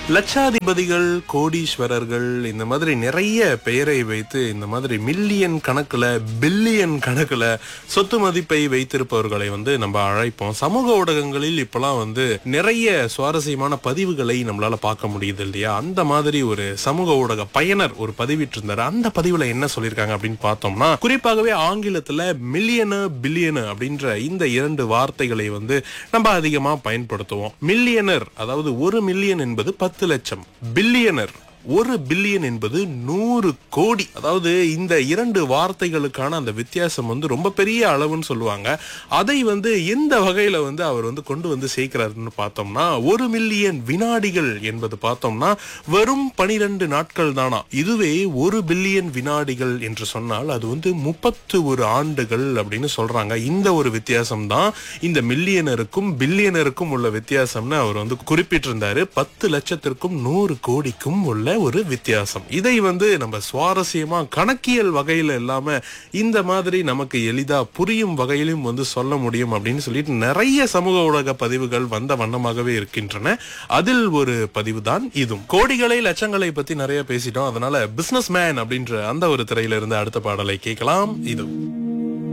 லட்சாதிபதிகள் கோடீஸ்வரர்கள் இந்த மாதிரி நிறைய பெயரை வைத்து இந்த மாதிரி மில்லியன் கணக்குல பில்லியன் கணக்குல சொத்து மதிப்பை வைத்திருப்பவர்களை வந்து நம்ம அழைப்போம் சமூக ஊடகங்களில் இப்பெல்லாம் வந்து நிறைய சுவாரஸ்யமான பதிவுகளை நம்மளால பார்க்க முடியுது இல்லையா அந்த மாதிரி ஒரு சமூக ஊடக பயனர் ஒரு பதிவிட்டிருந்தாரு அந்த பதிவுல என்ன சொல்லியிருக்காங்க அப்படின்னு பார்த்தோம்னா குறிப்பாகவே ஆங்கிலத்துல மில்லியனு பில்லியனு அப்படின்ற இந்த இரண்டு வார்த்தைகளை வந்து நம்ம அதிகமா பயன்படுத்துவோம் மில்லியனர் அதாவது ஒரு மில்லியன் என்பது பத்து லட்சம் பில்லியனர் ஒரு பில்லியன் என்பது நூறு கோடி அதாவது இந்த இரண்டு வார்த்தைகளுக்கான அந்த வித்தியாசம் வந்து ரொம்ப பெரிய அளவுன்னு சொல்லுவாங்க அதை வந்து எந்த வகையில வந்து அவர் வந்து கொண்டு வந்து சேர்க்கிறாருன்னு பார்த்தோம்னா ஒரு மில்லியன் வினாடிகள் என்பது பார்த்தோம்னா வெறும் பனிரெண்டு நாட்கள் தானா இதுவே ஒரு பில்லியன் வினாடிகள் என்று சொன்னால் அது வந்து முப்பத்து ஒரு ஆண்டுகள் அப்படின்னு சொல்றாங்க இந்த ஒரு வித்தியாசம் தான் இந்த மில்லியனருக்கும் பில்லியனருக்கும் உள்ள வித்தியாசம்னு அவர் வந்து குறிப்பிட்டிருந்தாரு பத்து லட்சத்திற்கும் நூறு கோடிக்கும் உள்ள ஒரு வித்தியாசம் இதை வந்து நம்ம சுவாரஸ்யமா கணக்கியல் வகையில இல்லாம இந்த மாதிரி நமக்கு எளிதா புரியும் வகையிலும் வந்து சொல்ல முடியும் அப்படின்னு சொல்லிட்டு நிறைய சமூக ஊடக பதிவுகள் வந்த வண்ணமாகவே இருக்கின்றன அதில் ஒரு பதிவு தான் இதுவும் கோடிகளை லட்சங்களை பத்தி நிறைய பேசிட்டோம் அதனால பிசினஸ் மேன் அப்படின்ற அந்த ஒரு திரையில இருந்து அடுத்த பாடலை கேட்கலாம் இது